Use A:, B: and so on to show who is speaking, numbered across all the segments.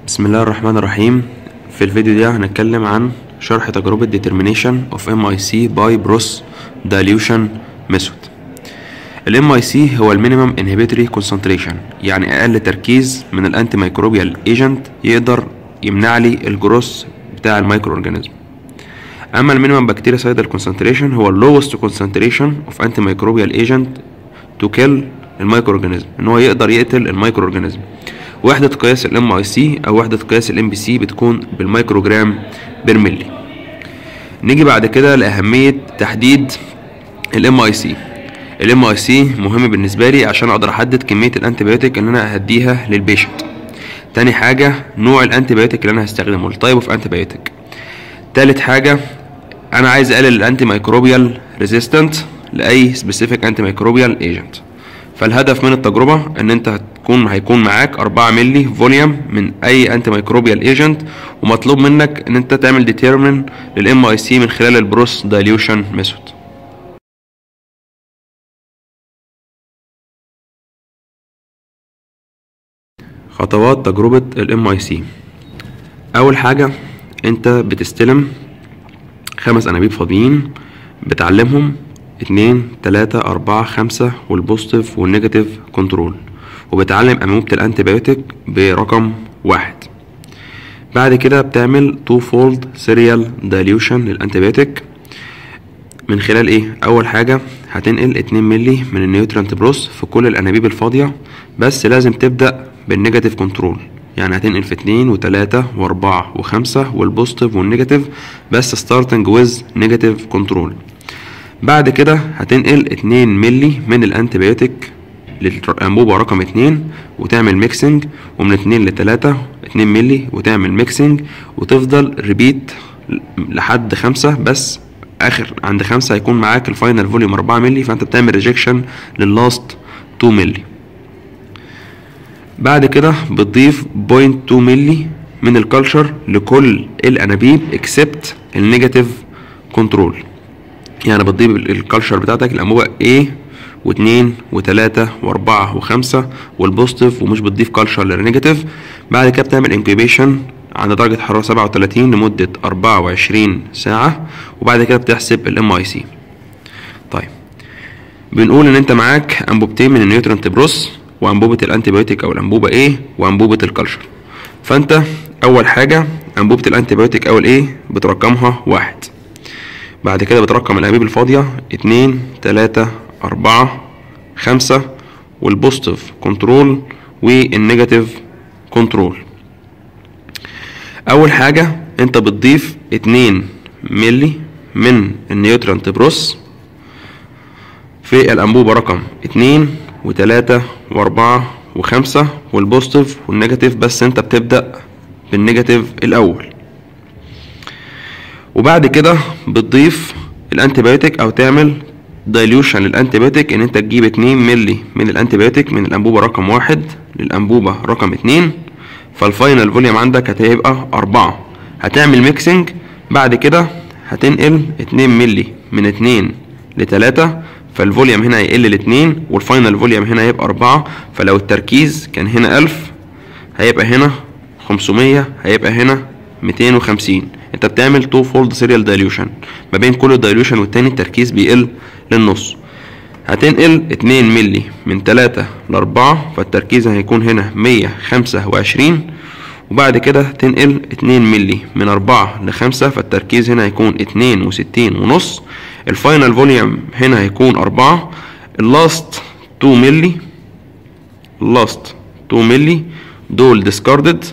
A: بسم الله الرحمن الرحيم في الفيديو ده هنتكلم عن شرح تجربة determination of MIC by Bros dilution method ال MIC هو ال minimum inhibitory concentration يعني أقل تركيز من الأنتي ميكروبيال ايجنت يقدر يمنع لي الجروس بتاع الميكرو اورجانيزم أما ال minimum bactericidal concentration هو ال lowest concentration of antimicrobial agent to kill الميكرو اورجانيزم ان هو يقدر يقتل الميكرو اورجانيزم وحدة قياس ال MIC أو وحدة قياس ال MBC بتكون بالميكروجرام بير ملي نيجي بعد كده لأهمية تحديد ال MIC ال MIC مهم بالنسبة لي عشان أقدر أحدد كمية الأنتيبيوتيك اللي أنا هديها للبيشنت تاني حاجة نوع الأنتيبيوتيك اللي أنا هستخدمه التايب اوف أنتيبيوتيك تالت حاجة أنا عايز أقلل الأنتي ميكروبيال ريزيستنت لأي سبيسيفيك أنتي ميكروبيال ايجنت فالهدف من التجربة ان انت هتكون هيكون معاك 4 ملي فوليوم من اي انتي ميكروبيال ايجنت ومطلوب منك ان انت تعمل ديتيرمن للام اي سي من خلال البروس دايليوشن ميثود خطوات تجربة الام اي سي اول حاجة انت بتستلم خمس انابيب فاضيين بتعلمهم اتنين تلاتة أربعة خمسة والبوزيتيف والنيجاتيف كنترول وبتعلم أنبوبة الأنتيبيوتيك برقم واحد بعد كده بتعمل تو فولد سيريال دايليوشن للأنتيبيوتيك من خلال ايه أول حاجة هتنقل اتنين ملي من النيوترانت بروس في كل الأنابيب الفاضية بس لازم تبدأ بالنيجاتيف كنترول يعني هتنقل في اتنين وتلاتة وأربعة وخمسة والبوزيتيف والنيجاتيف بس ستارتنج ويز نيجاتيف كنترول بعد كده هتنقل اتنين ملي من الانتيبيوتيك للانبوبة رقم اتنين وتعمل ميكسنج ومن اتنين لتلاتة اتنين ملي وتعمل ميكسنج وتفضل ريبيت لحد خمسة بس اخر عند خمسة هيكون معاك الفاينل فوليوم اربعة ملي فانت بتعمل ريجكشن لللاست تو ملي بعد كده بتضيف بوينت تو ملي من الكالتشر لكل الانابيب اكسبت النيجاتيف كنترول يعني بتضيف الكالتشر بتاعتك الانبوبه A واثنين وتلاتة واربعة وخمسة والبوزيتيف ومش بتضيف كالتشر للنيجاتيف بعد كده بتعمل انكيبيشن عند درجة حرارة سبعة وتلاتين لمدة أربعة وعشرين ساعة وبعد كده بتحسب الام اي سي طيب بنقول ان انت معاك انبوبتين من النيوترنت بروس وانبوبة الانتيبيوتيك او الانبوبة A وانبوبة الكالتشر فانت اول حاجة انبوبة الانتيبيوتيك او الايه بترقمها واحد بعد كده بترقم الانابيب الفاضية اتنين تلاتة اربعة خمسة والبوزيتيف كنترول والنيجاتيف كنترول اول حاجة انت بتضيف اتنين ملي من النيوترانت بروس في الانبوبة رقم اتنين وتلاتة واربعة وخمسة والبوزيتيف والنيجاتيف بس انت بتبدأ بالنيجاتيف الاول وبعد كده بتضيف الانتيبيوتيك او تعمل دايليوشن للانتيبيوتيك ان انت تجيب 2 ملي من الانتيبيوتيك من الانبوبه رقم واحد للانبوبه رقم اتنين فالفاينل فوليوم عندك هتبقى أربعة هتعمل ميكسنج بعد كده هتنقل 2 ملي من اتنين لتلاتة فالفوليوم هنا هيقل لاتنين والفاينل فوليوم هنا هيبقى أربعة فلو التركيز كان هنا ألف هيبقى هنا خمسمية هيبقى هنا ميتين وخمسين انت بتعمل تو فولد سيريال دايليوشن ما بين كل دايليوشن والتاني التركيز بيقل للنص هتنقل اتنين ملي من تلاتة لأربعة فالتركيز هيكون هنا مية خمسة وعشرين وبعد كده تنقل اتنين ملي من أربعة لخمسة فالتركيز هنا هيكون اتنين وستين ونص الفاينل فوليوم هنا هيكون أربعة اللاست تو ملي اللاست تو ملي دول discarded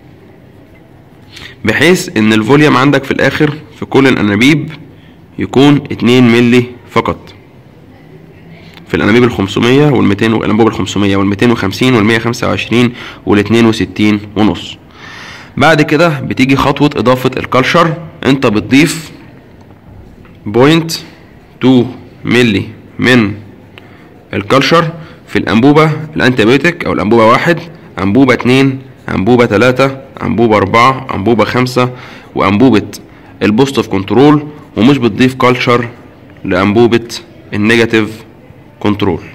A: بحيث ان الفوليوم عندك في الاخر في كل الانابيب يكون 2 ملي فقط في الانابيب ال 500 وال 200 والانبوب ال 500 وال 250 وال 125 وال 62 ونص بعد كده بتيجي خطوة اضافة الكالشر انت بتضيف بوينت 2 ملي من الكالشر في الانبوبة الانتيبيوتيك او الانبوبة واحد انبوبة اتنين انبوبة تلاتة انبوبة اربعة انبوبة خمسة وانبوبة البوزيتيف كنترول ومش بتضيف كالتشر لانبوبة النيجاتيف كنترول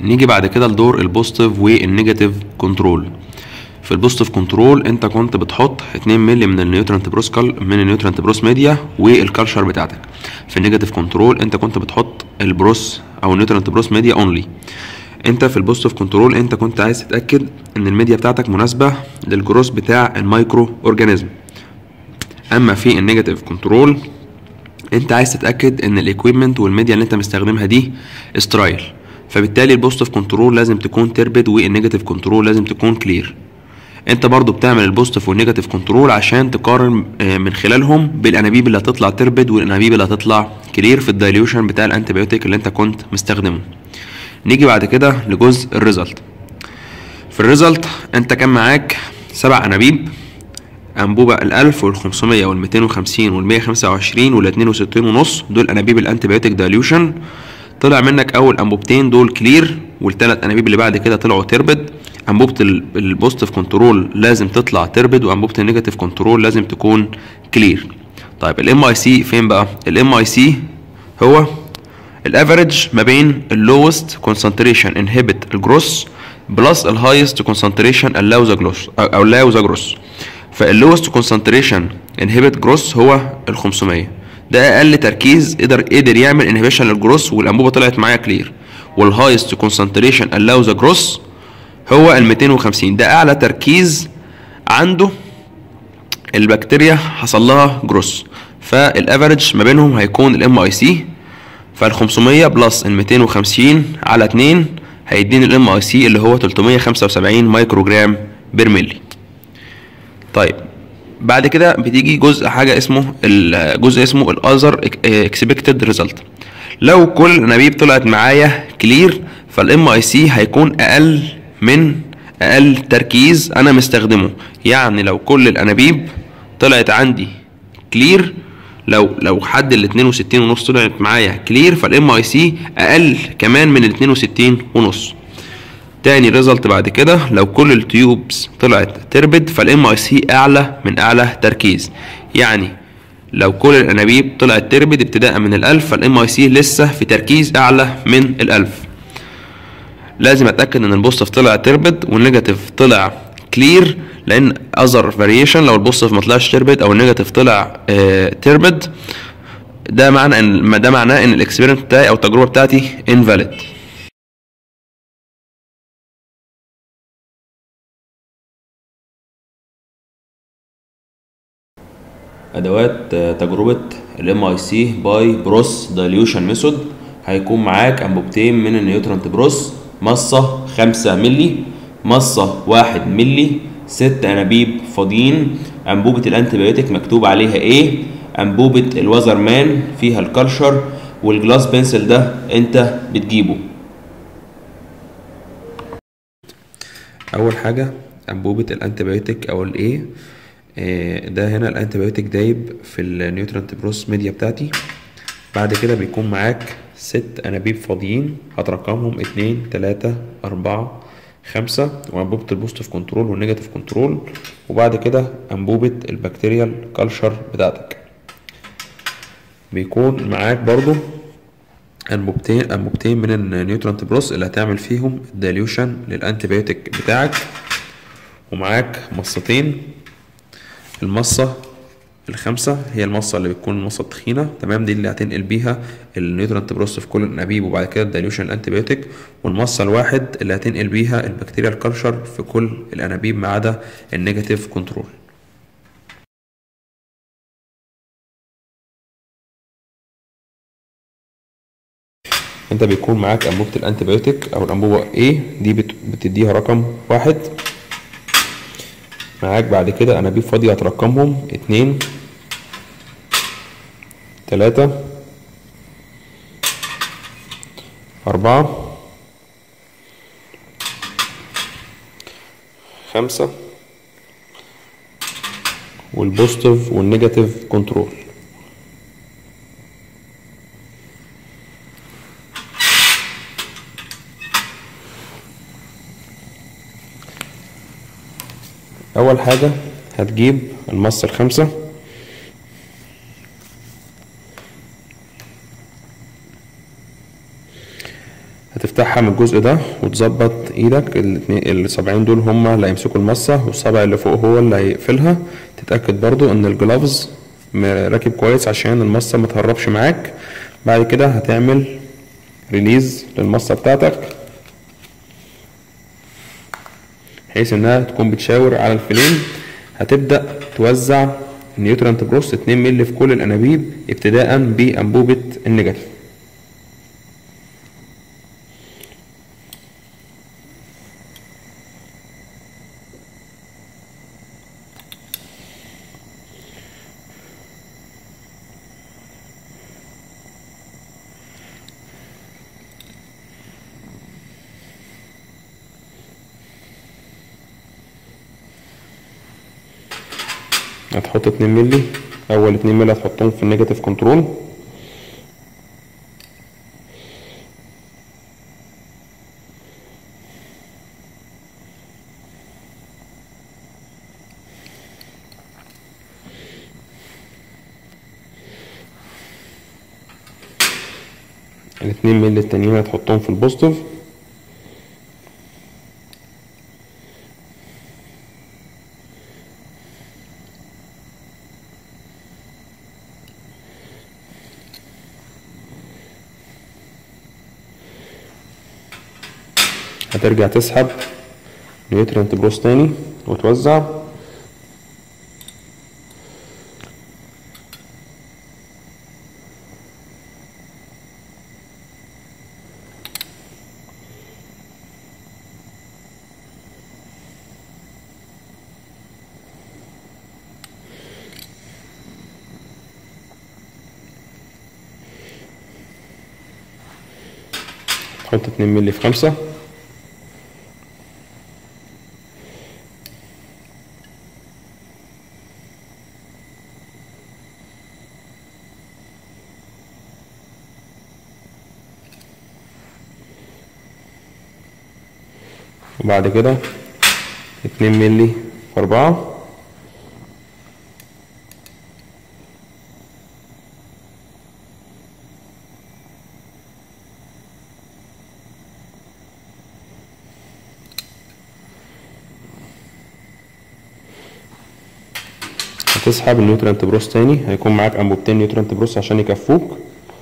A: نيجي بعد كده لدور البوزيتيف والنيجاتيف كنترول في البوزيتيف كنترول انت كنت بتحط 2 مللي من النيوترنت بروسكال من النيوترنت بروس ميديا والكالشر بتاعتك في النيجاتيف كنترول انت كنت بتحط البروس او النيوترنت بروس ميديا اونلي انت في البوزيتيف كنترول انت كنت عايز تتاكد ان الميديا بتاعتك مناسبه للجروس بتاع المايكرو اورجانيزم اما في النيجاتيف كنترول انت عايز تتاكد ان الاكويبمنت والميديا اللي انت مستخدمها دي استرايل فبالتالي البوزيتيف كنترول لازم تكون تربد والنيجاتيف كنترول لازم تكون كلير انت برضو بتعمل البوزيتيف والنيجاتيف كنترول عشان تقارن من خلالهم بالانابيب اللي هتطلع تربد والانابيب اللي هتطلع كلير في الدايليوشن بتاع الانتيبيوتيك اللي انت كنت مستخدمه نيجي بعد كده لجزء الريزلت في الريزلت انت كان معاك سبع انابيب انبوبة الالف والخمسمية والميتين وخمسين والمية خمسة وعشرين والاتنين وستين ونص دول انابيب الانتيبيوتيك دايليوشن طلع منك اول انبوبتين دول كلير والتلات انابيب اللي بعد كده طلعوا تربد انبوبه البوزيتيف كنترول لازم تطلع تربد وانبوبه النيجاتيف كنترول لازم تكون كلير طيب الام اي سي فين بقى الام اي سي هو الافريج ما بين اللوست كونسنتريشن انهبت الجروس بلس الهايست كونسنتريشن allow ذا جروس او allow ذا جروس فاللوست كونسنتريشن انهبت جروس هو ال 500 ده اقل تركيز قدر قدر يعمل انهبيشن للجروس والانبوبه طلعت معايا كلير والهايست كونسنتريشن allow ذا جروس هو ال 250 ده اعلى تركيز عنده البكتيريا حصل لها جروس فالافريج ما بينهم هيكون الام اي سي فال 500 بلس ال 250 على 2 هيديني الام اي سي اللي هو 375 مايكرو جرام بير ملي طيب بعد كده بتيجي جزء حاجه اسمه الجزء اسمه الاذر اكسبكتد ريزلت لو كل الانابيب طلعت معايا كلير فالام اي سي هيكون اقل من اقل تركيز انا مستخدمه يعني لو كل الانابيب طلعت عندي كلير لو لو حد ال 62 ونص طلعت معايا كلير فالام اي سي اقل كمان من ال 62 ونص تاني ريزلت بعد كده لو كل التيوبس طلعت تربد فالام اي سي اعلى من اعلى تركيز يعني لو كل الانابيب طلعت تربد ابتداء من الالف فالام اي سي لسه في تركيز اعلى من الالف لازم اتاكد ان البوزيتيف طلع تربد والنيجاتيف طلع كلير لان اذر فاريشن لو البوزيتيف ما طلعش تربد او النيجاتيف طلع اه تربد ده معنى ان ده معناه ان الاكسبيرمنت بتاعي او التجربه بتاعتي انفاليد ادوات تجربه الام اي سي باي بروس دايليوشن ميثود هيكون معاك انبوبتين من النيوترنت بروس مصة خمسة ملي مصة واحد ملي ست أنابيب فاضيين أنبوبة الأنتيبيوتيك مكتوب عليها إيه أنبوبة الوزر مان فيها الكالشر والجلاس بنسل ده أنت بتجيبه أول حاجة أنبوبة الأنتيبيوتيك أو الإيه ده هنا الأنتيبيوتيك دايب في النيوترنت بروس ميديا بتاعتي بعد كده بيكون معاك ست أنابيب فاضيين هترقمهم اتنين تلاتة أربعة خمسة وأنبوبة البوزيتيف كنترول والنيجاتيف كنترول وبعد كده أنبوبة البكتيريال كالشر بتاعتك بيكون معاك برضو أنبوبتين أنبوبتين من النيوترانت بروس اللي هتعمل فيهم الديليوشن للأنتيبيوتيك بتاعك ومعاك مصتين المصة الخمسة هي المصة اللي بتكون المصة التخينة تمام دي اللي هتنقل بيها النيوترنت بروس في كل الأنابيب وبعد كده الديليوشن الأنتيبيوتيك والمصة الواحد اللي هتنقل بيها البكتيريال كلشر في كل الأنابيب ما عدا النيجاتيف كنترول انت بيكون معاك انبوبة الانتيبيوتيك او الانبوبة A دي بتديها رقم واحد معاك بعد كده انابيب فاضية هترقمهم اتنين تلاتة أربعة خمسة والبوزيتيف والنيجاتيف كنترول أول حاجة هتجيب المصة الخمسة هتفتحها تلحم الجزء ده وتظبط ايدك الاتنين الصابعين دول هما اللي هيمسكوا المصة والصابع اللي فوق هو اللي هيقفلها تتأكد برضو ان الجلافز راكب كويس عشان المصة ما تهربش معاك بعد كده هتعمل ريليز للمصة بتاعتك بحيث انها تكون بتشاور على الفلين هتبدأ توزع نيوترانت بروس 2 مللي في كل الانابيب ابتداء بانبوبة النيجاتيف هتحط اتنين ملي اول اتنين ملي هتحطهم في النيجاتيف كنترول الاتنين ملي التانيين هتحطهم في البوزيتيف هترجع تسحب نيوترينت بروس تاني وتوزع تحط اتنين ملي في خمسة وبعد كده اتنين ملي في أربعة هتسحب النيوترنت بروس تاني هيكون معاك انبوبتين نيوترنت بروس عشان يكفوك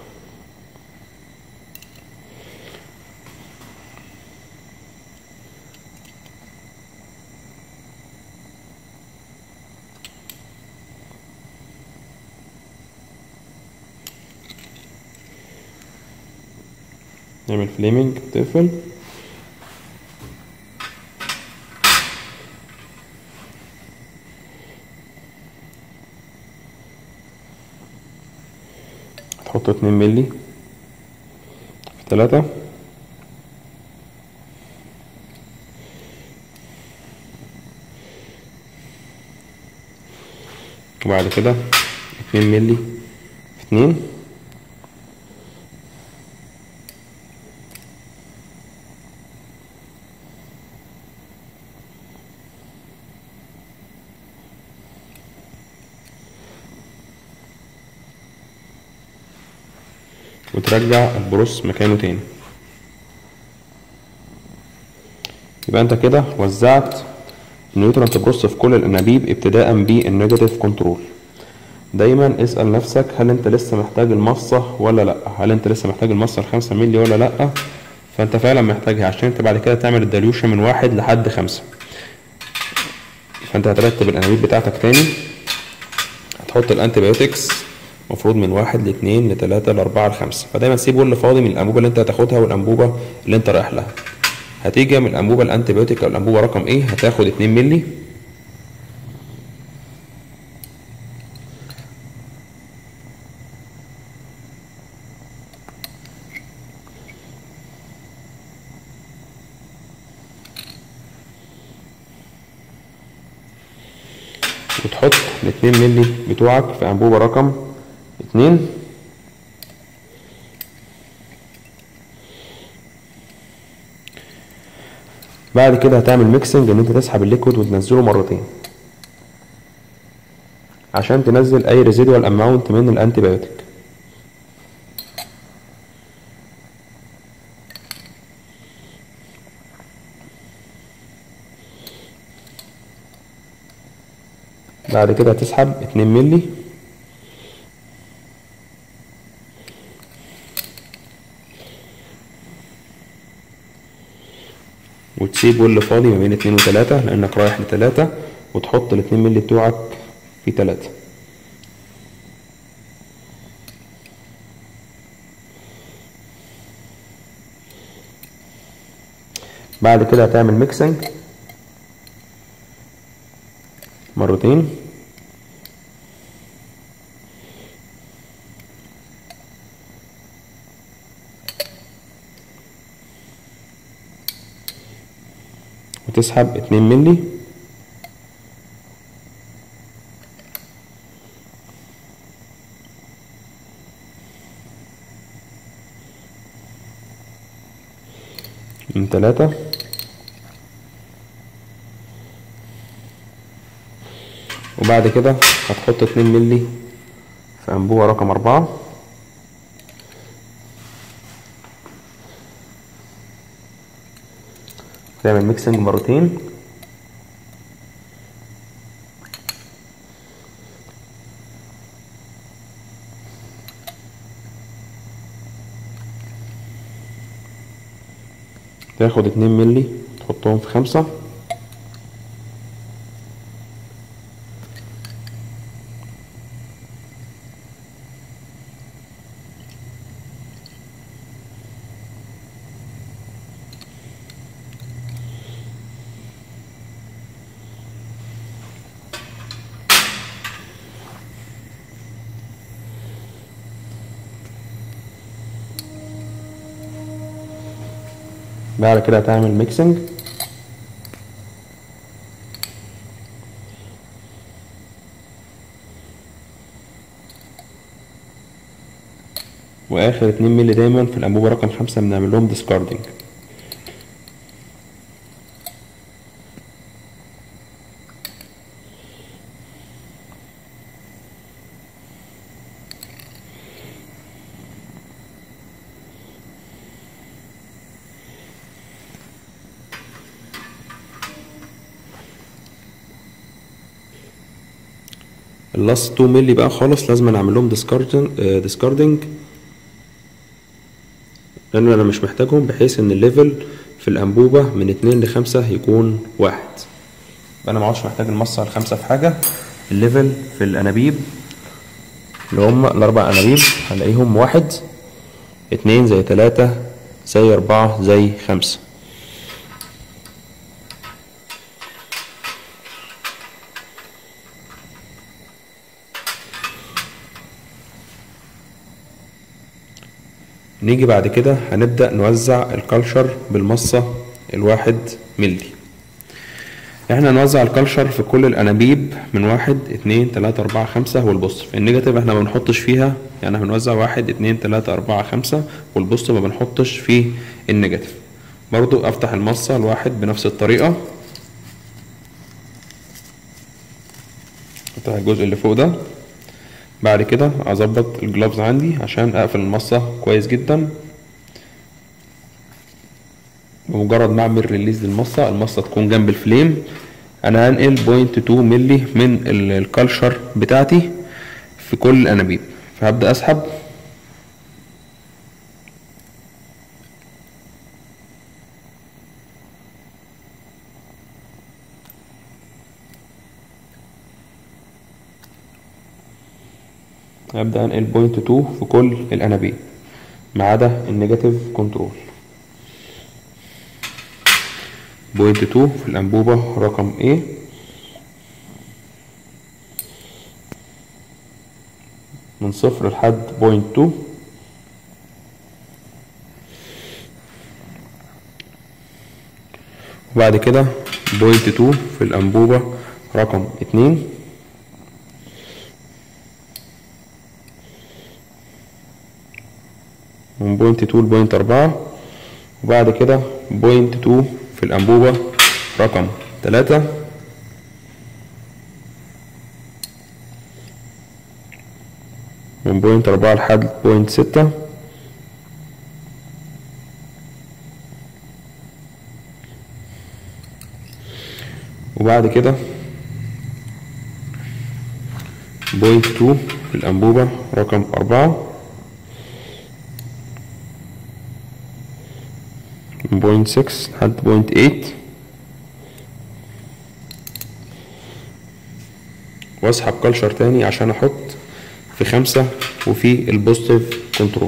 A: نعمل فليمنج تقفل هتحط اتنين ملي في تلاتة وبعد كده اتنين ملي في اتنين وترجع البروس مكانه تاني يبقى انت كده وزعت نيوترانت بروس في كل الانابيب ابتداء بالنيجاتيف كنترول دايما اسأل نفسك هل انت لسه محتاج المصة ولا لا هل انت لسه محتاج المصة الخمسة ملي ولا لا فانت فعلا محتاجها عشان انت بعد كده تعمل الديليوشن من واحد لحد خمسة فانت هترتب الانابيب بتاعتك تاني هتحط الانتيبيوتكس المفروض من واحد لاتنين لتلاتة لأربعة لخمسة فدايما سيب ويل فاضي من الأنبوبة اللي أنت هتاخدها والأنبوبة اللي أنت رايح لها هتيجي من الأنبوبة الأنتيبيوتيك أو الأنبوبة رقم إيه هتاخد اتنين ملي وتحط الاتنين ملي بتوعك في أنبوبة رقم اتنين بعد كده هتعمل ميكسنج ان انت تسحب الليكويد وتنزله مرتين عشان تنزل اي ريزيدوال اماونت من الانتيبيوتيك بعد كده هتسحب اتنين ملي وتسيب ول فاضي ما بين اتنين وتلاتة لانك رايح لتلاتة وتحط الاتنين ملي بتوعك في تلاتة بعد كده هتعمل ميكسنج مرتين وتسحب اتنين ملي من تلاتة وبعد كده هتحط اتنين ملي في أنبوبة رقم أربعة تعمل ميكسنج مرتين تاخد اتنين ملي تحطهم في خمسة بعد كده هتعمل ميكسنج واخر اتنين ملي دايما في الانبوبة رقم خمسة بنعمل لهم ديسكاردنج اللاست 2 ملي بقى خالص لازم نعمل لهم ديسكاردنج لان انا مش محتاجهم بحيث ان الليفل في الانبوبه من اتنين لخمسة يكون واحد انا ما عادش محتاج المصة الخمسة في حاجه الليفل في الانابيب اللي هم الاربع انابيب هلاقيهم واحد اتنين زي تلاتة زي اربعة زي خمسة نيجي بعد كده هنبدأ نوزع الكالشر بالمصة الواحد ملي احنا نوزع الكالشر في كل الانابيب من واحد اتنين تلاتة اربعة خمسة والبوستيف النيجاتيف احنا ما بنحطش فيها يعني بنوزع واحد اتنين تلاتة اربعة خمسة والبوستيف ما بنحطش فيه النيجاتيف برضو افتح المصة الواحد بنفس الطريقة افتح الجزء اللي فوق ده بعد كده اظبط الجلافز عندي عشان اقفل المصة كويس جدا بمجرد ما اعمل ريليز للمصة المصة تكون جنب الفليم انا هنقل بوينت تو ملي من الكالشر بتاعتي في كل الانابيب فهبدأ اسحب هبدأ انقل بوينت 2 في كل الانابيب ما عدا النيجاتيف كنترول بوينت 2 في الانبوبة رقم A من صفر لحد بوينت 2 وبعد كده بوينت 2 في الانبوبة رقم 2 من بوينت تو لبوينت أربعة وبعد كده بوينت تو في الأنبوبة رقم تلاتة من بوينت أربعة لحد بوينت ستة وبعد كده بوينت تو في الأنبوبة رقم أربعة من بوينت سكس لحد بوينت ايت واسحب كلشر تاني عشان احط في خمسة وفي البوزيتيف كنترول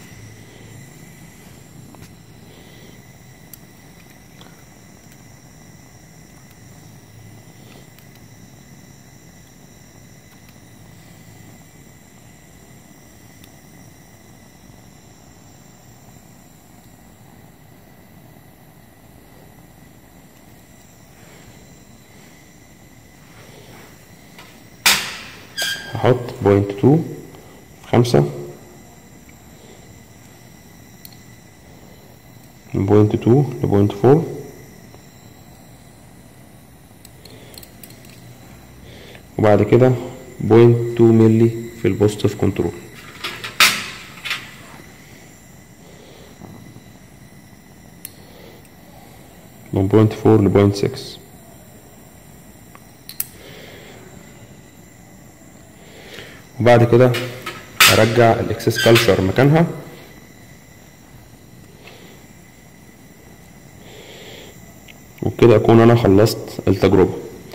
A: هحط بوينت تو خمسة من بوينت تو لبوينت فور وبعد كده بوينت تو ملي في البوزيتيف كنترول من بوينت فور لبوينت سكس وبعد كده ارجع الاكسس كالشر مكانها وبكده اكون انا خلصت التجربة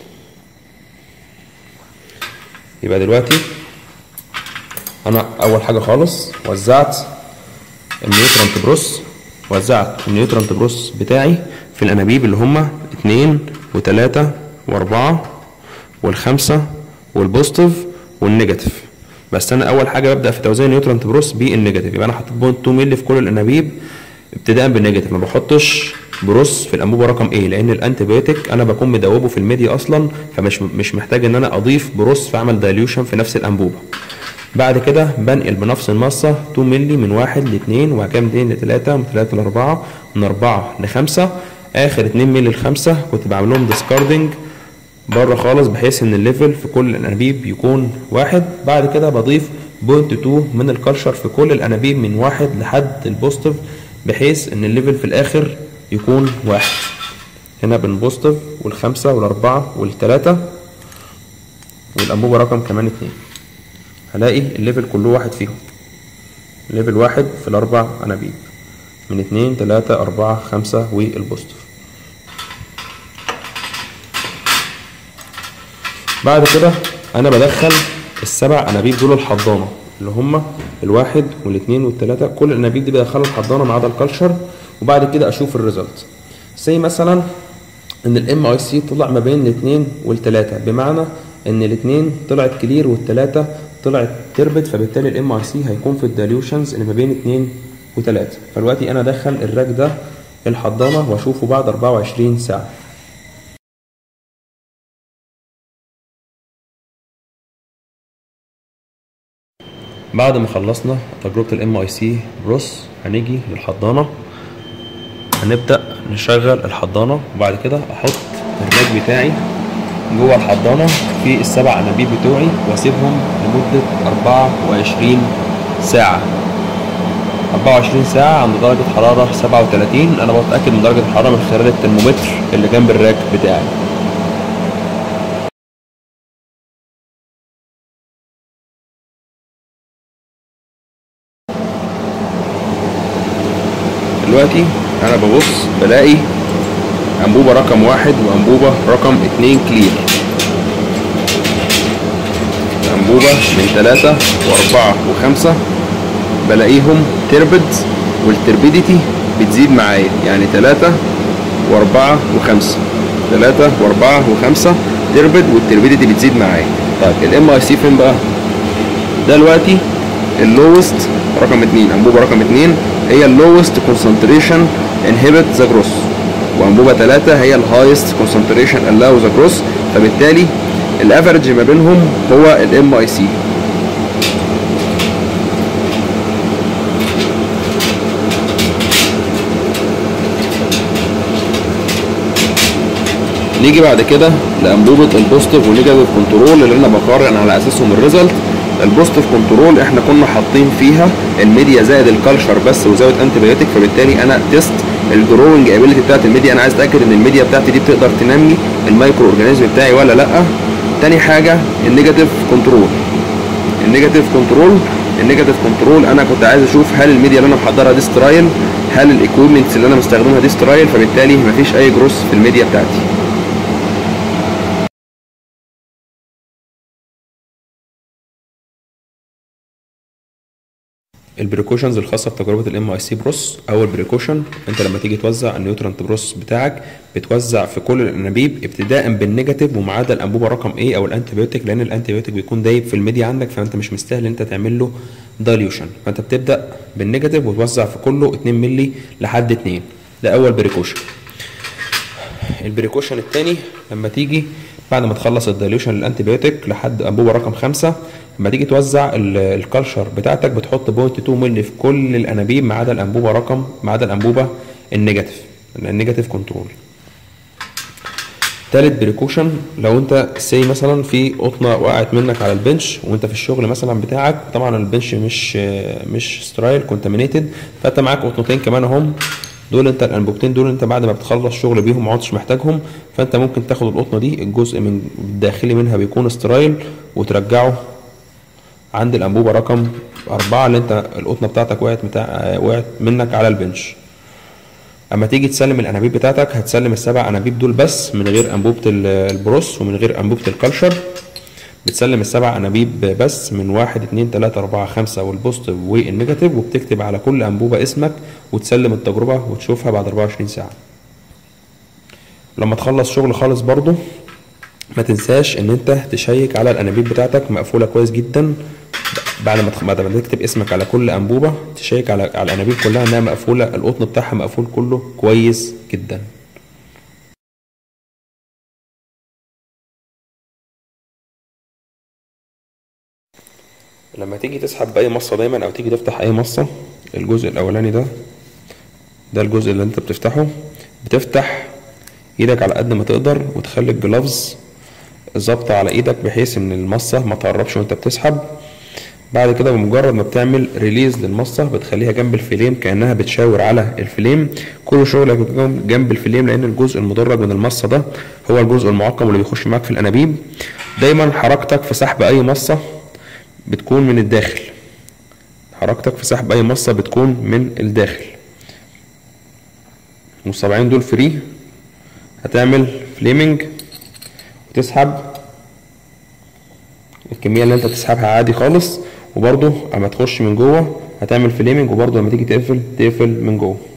A: يبقى دلوقتي انا اول حاجة خالص وزعت النيوترانت بروس وزعت النيوترانت بروس بتاعي في الانابيب اللي هما اتنين وتلاتة واربعة والخمسة والبوزيتيف والنيجاتيف بس انا اول حاجه ببدا في توزيع نيوترانت بروس بالنيجاتيف يبقى انا حطيت بوينت 2 مللي في كل الانابيب ابتداء بالنيجاتيف ما بحطش بروس في الانبوبه رقم ايه لان الانتيبيوتيك انا بكون مدوبه في الميديا اصلا فمش مش محتاج ان انا اضيف بروس فاعمل دايليوشن في نفس الانبوبه بعد كده بنقل بنفس المصه 2 مللي من 1 ل 2 وبعد كده من 2 ل 3 من 3 ل 4 من 4 ل 5 اخر 2 مللي ل 5 كنت بعمل لهم ديسكاردنج بره خالص بحيث ان الليفل في كل الانابيب يكون واحد بعد كده بضيف بوينت 2 من الكالشر في كل الانابيب من واحد لحد البوزيتيف بحيث ان الليفل في الاخر يكون واحد هنا بالبوزيتيف والخمسة والاربعة والتلاتة والانبوبة رقم كمان اتنين هلاقي الليفل كله واحد فيهم ليفل واحد في الاربع انابيب من اتنين تلاتة اربعة خمسة والبوزيتيف بعد كده انا بدخل السبع انابيب دول الحضانه اللي هما الواحد والاثنين والثلاثه كل الانابيب دي بدخلها الحضانه ما عدا الكالشر وبعد كده اشوف الريزلت زي مثلا ان الام اي سي طلع ما بين الاثنين والثلاثه بمعنى ان الاثنين طلعت كلير والثلاثه طلعت تربت فبالتالي الام اي سي هيكون في الداليوشنز اللي ما بين اثنين وثلاثه فدلوقتي انا ادخل الراك ده الحضانه واشوفه بعد 24 ساعه بعد ما خلصنا تجربة الام اي سي بروس هنيجي للحضانة هنبدأ نشغل الحضانة وبعد كده احط الراك بتاعي جوه الحضانة في السبع انابيب بتوعي واسيبهم لمدة 24 ساعة 24 ساعة عند درجة حرارة 37 انا بتأكد من درجة الحرارة من خلال الترمومتر اللي جنب الراك بتاعي دلوقتي انا ببص بلاقي انبوبة رقم واحد وانبوبة رقم اتنين كلير انبوبة من تلاتة واربعة وخمسة بلاقيهم تربد والتربيديتي بتزيد معايا يعني تلاتة واربعة وخمسة تلاتة واربعة وخمسة تربد والتربيديتي بتزيد معايا طيب الام اي سي فين بقى دلوقتي اللوست رقم اتنين انبوبة رقم اتنين هي اللوست كونسنتريشن انهبت ذا جروس وانبوبة تلاتة هي الهايست كونسنتريشن allow ذا جروس فبالتالي الافرج ما بينهم هو الام اي سي نيجي بعد كده لانبوبه البوزيتيف ونيجاتيف كنترول اللي انا بقارن على اساسهم الريزلت البوزيتيف كنترول احنا كنا حاطين فيها الميديا زائد الكالشر بس وزود انتي بايوتيك فبالتالي انا تيست الجروينج ابيليتي بتاعت الميديا انا عايز اتاكد ان الميديا بتاعتي دي بتقدر تنمي المايكرو اورجانيزم بتاعي ولا لا تاني حاجه النيجاتيف كنترول النيجاتيف كنترول النيجاتيف كنترول انا كنت عايز اشوف هل الميديا اللي انا محضرها دي سترايل هل الايكويبمنتس اللي انا مستخدمها دي سترايل فبالتالي مفيش اي جروس في الميديا بتاعتي البريكوشنز الخاصه بتجربه الام اي سي بروس اول بريكوشن انت لما تيجي توزع النيوترنت بروس بتاعك بتوزع في كل الانابيب ابتداء بالنيجاتيف وما عدا الانبوبه رقم ايه او الانتيبيوتيك لان الانتيبيوتيك بيكون دايب في الميديا عندك فانت مش مستاهل انت تعمل له دايليوشن فانت بتبدا بالنيجاتيف وتوزع في كله 2 مللي لحد 2 ده اول بريكوشن البريكوشن الثاني لما تيجي بعد ما تخلص الدايليوشن للانتيبيوتيك لحد انبوبه رقم خمسة لما تيجي توزع الكالشر بتاعتك بتحط بوينت 2 مللي في كل الانابيب ما عدا الانبوبه رقم ما عدا الانبوبه النيجاتيف النيجاتيف كنترول تالت بريكوشن لو انت سي مثلا في قطنه وقعت منك على البنش وانت في الشغل مثلا بتاعك طبعا البنش مش مش سترايل كونتامينيتد فانت معاك قطنتين كمان اهم دول انت الانبوبتين دول انت بعد ما بتخلص شغل بيهم ما عدتش محتاجهم فانت ممكن تاخد القطنه دي الجزء من الداخلي منها بيكون سترايل وترجعه عند الانبوبه رقم أربعة اللي انت القطنه بتاعتك وقعت متاع وقعت منك على البنش اما تيجي تسلم الانابيب بتاعتك هتسلم السبع انابيب دول بس من غير انبوبه البروس ومن غير انبوبه الكالشر بتسلم السبع انابيب بس من واحد اتنين تلاتة اربعة خمسة والبوزيتيف والنيجاتيف وبتكتب على كل انبوبة اسمك وتسلم التجربة وتشوفها بعد 24 ساعة لما تخلص شغل خالص برضو ما تنساش ان انت تشيك على الانابيب بتاعتك مقفولة كويس جدا بعد ما بعد ما تكتب اسمك على كل انبوبة تشيك على على الانابيب كلها انها مقفولة القطن بتاعها مقفول كله كويس جدا لما تيجي تسحب باي مصه دايما او تيجي تفتح اي مصه الجزء الاولاني ده ده الجزء اللي انت بتفتحه بتفتح ايدك على قد ما تقدر وتخلي الجلافز ظابطه على ايدك بحيث ان المصه ما تقربش وانت بتسحب بعد كده بمجرد ما بتعمل ريليز للمصه بتخليها جنب الفليم كانها بتشاور على الفليم كل شغلك بيكون جنب الفليم لان الجزء المدرج من المصه ده هو الجزء المعقم اللي بيخش معاك في الانابيب دايما حركتك في سحب اي مصه بتكون من الداخل حركتك في سحب اي مصة بتكون من الداخل والصبعين دول فري هتعمل فليمنج وتسحب الكمية اللي انت بتسحبها عادي خالص وبرضو اما تخش من جوه هتعمل فليمنج وبرضو لما تيجي تقفل تقفل من جوه